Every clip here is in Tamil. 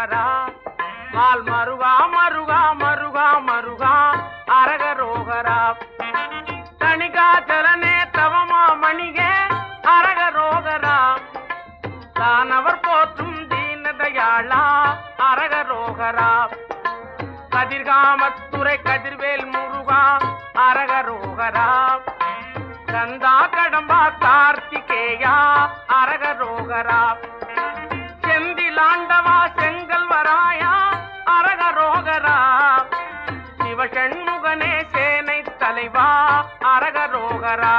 ரோகரா மால் மருகா மருகா மருகா மருகா அரக ரோகரா தணிகாச்சலனே தவமா மணிகே அரக ரோகரா தானவர் போற்றும் தீனதயாளா அரக ரோகரா கதிர்காமத்துறை கதிர்வேல் முருகா அரக ரோகரா கந்தா கடம்பா கார்த்திகேயா அரக ரோகரா செந்திலாண்டவா செங்கல்வராயா அரக ரோகரா சிவசண்முகனே சேனை தலைவா அரக ரோகரா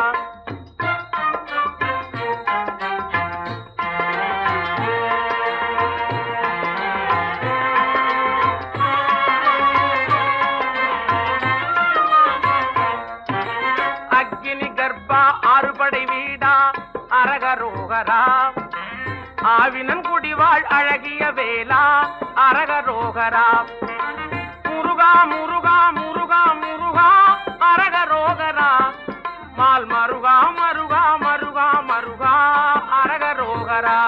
அக்னி கர்ப்பா அறுபடை வீடா அரகரோகரா ஆவினன் குடிவாள் அழகிய வேலா அரகரோகரா முருகா முருகா முருகா முருகா அரகரோகரா மால் மருகா மருகா மருகா மருகா அரகரோகரா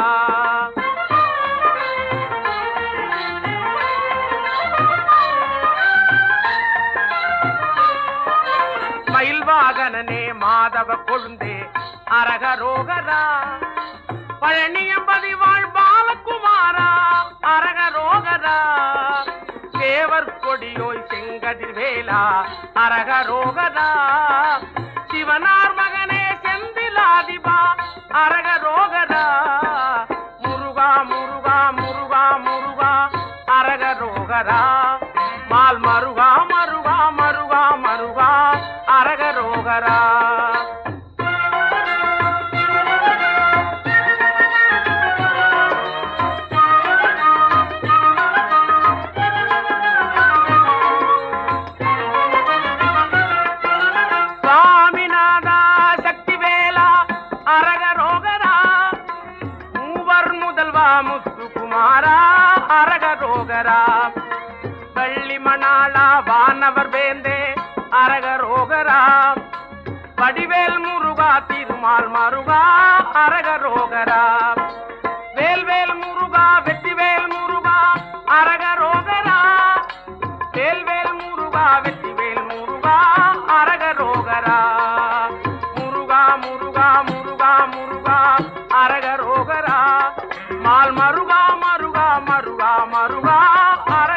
மயில் வாகனனே மாதவ கொழுந்தே அரகரோகரா பழனியம்பதி வாழ் பாலகுமாரா அரகரோகரா தேவர் கொடியோய் செங்கதிர் வேலா அரகரோகரா சிவனார் மகனே செந்திலாதிபா அரகரோகரா முருகா முருகா முருகா முருகா அரகரோகரா மால் மருகா மருகா மருகா மருகா அரகரோகரா சுவாமிநாதா சக்திவேலா அரகரோகரா மூவர் முதல்வா முத்துக்குமாரா அரகரோகரா வள்ளி மணாளா வானவர் வேந்தே அரகரோகரா வடிவேல் முருகா திருமால் மருகா அரகரோகரா வேல்வேல் முருகா வெற்றிவேல் முருகா அரகரோகரா வேல்வேல் முருகா வெற்றிவேல் முருகா அரகரோகரா முருகா முருகா முருகா முருகா அரகரோகரா மால் மருகா மருகா மருகா மருகா